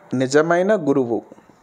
నిజమైన గురువు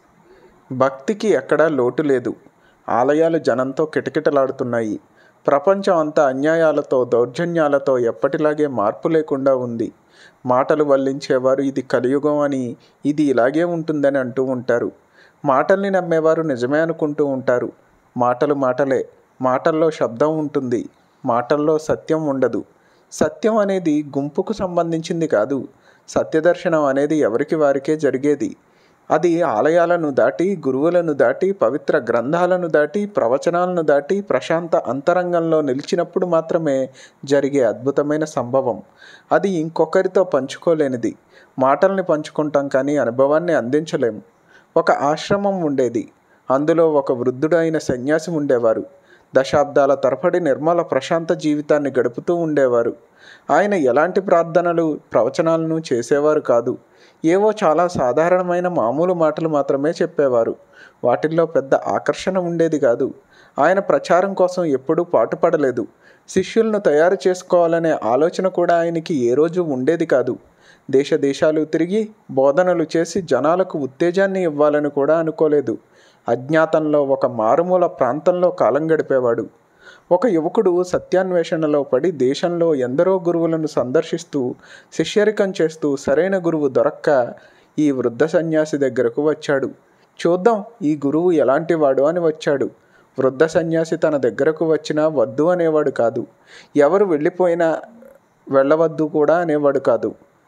భక్తికి ఎక్కడా లోటు లేదు ఆలయాలు జనంతో కిటకిటలాడుతున్నాయి ప్రపంచం అంతా అన్యాయాలతో దౌర్జన్యాలతో ఎప్పటిలాగే మార్పు లేకుండా ఉంది మాటలు వల్లించేవారు ఇది కలియుగం అని ఇది ఇలాగే ఉంటుందని అంటూ ఉంటారు మాటల్ని నమ్మేవారు నిజమే అనుకుంటూ ఉంటారు మాటలు మాటలే మాటల్లో శబ్దం ఉంటుంది మాటల్లో సత్యం ఉండదు సత్యం అనేది గుంపుకు సంబంధించింది కాదు సత్యదర్శనం అనేది ఎవరికి వారికే జరిగేది అది ఆలయాలను దాటి గురువులను దాటి పవిత్ర గ్రంథాలను దాటి ప్రవచనాలను దాటి ప్రశాంత అంతరంగంలో నిలిచినప్పుడు మాత్రమే జరిగే అద్భుతమైన సంభవం అది ఇంకొకరితో పంచుకోలేనిది మాటల్ని పంచుకుంటాం కానీ అనుభవాన్ని అందించలేం ఒక ఆశ్రమం ఉండేది అందులో ఒక వృద్ధుడైన సన్యాసి ఉండేవారు దశాబ్దాల తరబడి నిర్మల ప్రశాంత జీవితాన్ని గడుపుతూ ఉండేవారు ఆయన ఎలాంటి ప్రార్థనలు ప్రవచనాలను చేసేవారు కాదు ఏవో చాలా సాధారణమైన మామూలు మాటలు మాత్రమే చెప్పేవారు వాటిల్లో పెద్ద ఆకర్షణ ఉండేది కాదు ఆయన ప్రచారం కోసం ఎప్పుడూ పాటుపడలేదు శిష్యులను తయారు చేసుకోవాలనే ఆలోచన కూడా ఆయనకి ఏ రోజు ఉండేది కాదు దేశ దేశాలు తిరిగి బోధనలు చేసి జనాలకు ఉత్తేజాన్ని ఇవ్వాలని కూడా అనుకోలేదు అజ్ఞాతంలో ఒక మారుమూల ప్రాంతంలో కాలం గడిపేవాడు ఒక యువకుడు సత్యాన్వేషణలో పడి దేశంలో ఎందరో గురువులను సందర్శిస్తూ శిష్యరికం చేస్తూ సరైన గురువు దొరక్క ఈ వృద్ధ సన్యాసి దగ్గరకు వచ్చాడు చూద్దాం ఈ గురువు ఎలాంటివాడు అని వచ్చాడు వృద్ధ సన్యాసి తన దగ్గరకు వచ్చినా వద్దు అనేవాడు కాదు ఎవరు వెళ్ళిపోయినా వెళ్ళవద్దు కూడా అనేవాడు కాదు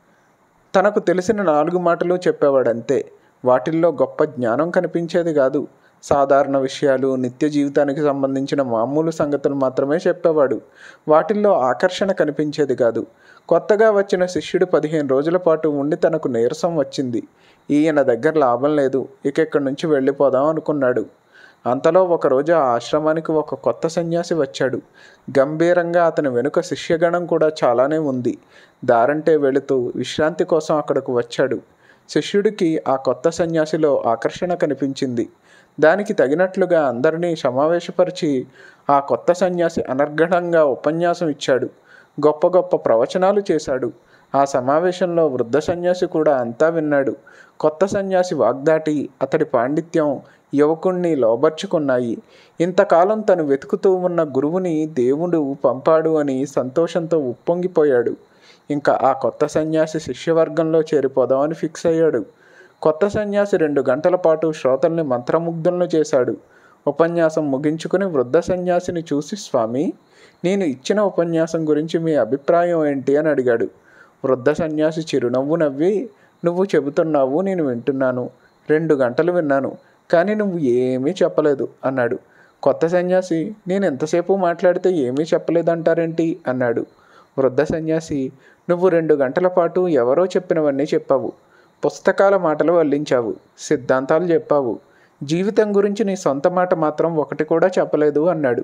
తనకు తెలిసిన నాలుగు మాటలు చెప్పేవాడు అంతే వాటిల్లో గొప్ప జ్ఞానం కనిపించేది కాదు సాధారణ విషయాలు నిత్య జీవితానికి సంబంధించిన మామూలు సంగతులు మాత్రమే చెప్పేవాడు వాటిల్లో ఆకర్షణ కనిపించేది కాదు కొత్తగా వచ్చిన శిష్యుడు పదిహేను రోజుల పాటు ఉండి తనకు నీరసం వచ్చింది ఈయన దగ్గర లాభం లేదు ఇక ఇక్కడి నుంచి వెళ్ళిపోదాం అనుకున్నాడు అంతలో ఒకరోజు ఆ ఆశ్రమానికి ఒక కొత్త సన్యాసి వచ్చాడు గంభీరంగా అతని వెనుక శిష్యగణం కూడా చాలానే ఉంది దారంటే వెళుతూ విశ్రాంతి కోసం అక్కడకు వచ్చాడు శిష్యుడికి ఆ కొత్త సన్యాసిలో ఆకర్షణ కనిపించింది దానికి తగినట్లుగా అందరినీ సమావేశపరిచి ఆ కొత్త సన్యాసి అనర్గళంగా ఉపన్యాసం ఇచ్చాడు గొప్ప గొప్ప ప్రవచనాలు చేశాడు ఆ సమావేశంలో వృద్ధ సన్యాసి కూడా అంతా విన్నాడు కొత్త సన్యాసి వాగ్దాటి అతడి పాండిత్యం యువకుణ్ణి లోబర్చుకున్నాయి ఇంతకాలం తను వెతుకుతూ ఉన్న గురువుని దేవుడు పంపాడు అని సంతోషంతో ఉప్పొంగిపోయాడు ఇంకా ఆ కొత్త సన్యాసి శిష్యవర్గంలో చేరిపోదామని ఫిక్స్ అయ్యాడు కొత్త సన్యాసి రెండు గంటల పాటు శ్రోతల్ని మంత్రముగ్ధులను చేశాడు ఉపన్యాసం ముగించుకుని వృద్ధ సన్యాసిని చూసి స్వామి నేను ఇచ్చిన ఉపన్యాసం గురించి మీ అభిప్రాయం ఏంటి అని అడిగాడు వృద్ధ సన్యాసి చిరునవ్వు నవ్వి నువ్వు చెబుతున్నావు నేను వింటున్నాను రెండు గంటలు విన్నాను కానీ నువ్వు ఏమీ చెప్పలేదు అన్నాడు కొత్త సన్యాసి నేను ఎంతసేపు మాట్లాడితే ఏమీ చెప్పలేదంటారేంటి అన్నాడు వృద్ధ సన్యాసి నువ్వు రెండు గంటల పాటు ఎవరో చెప్పినవన్నీ చెప్పావు పుస్తకాల మాటలు వల్లించావు సిద్ధాంతాలు చెప్పావు జీవితం గురించి నీ సొంత మాట మాత్రం ఒకటి కూడా చెప్పలేదు అన్నాడు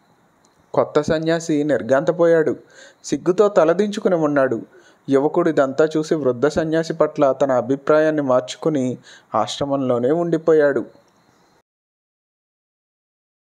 కొత్త సన్యాసి నిర్గాంతపోయాడు సిగ్గుతో తలదించుకుని ఉన్నాడు యువకుడు ఇదంతా చూసి వృద్ధ సన్యాసి పట్ల తన అభిప్రాయాన్ని మార్చుకుని ఆశ్రమంలోనే ఉండిపోయాడు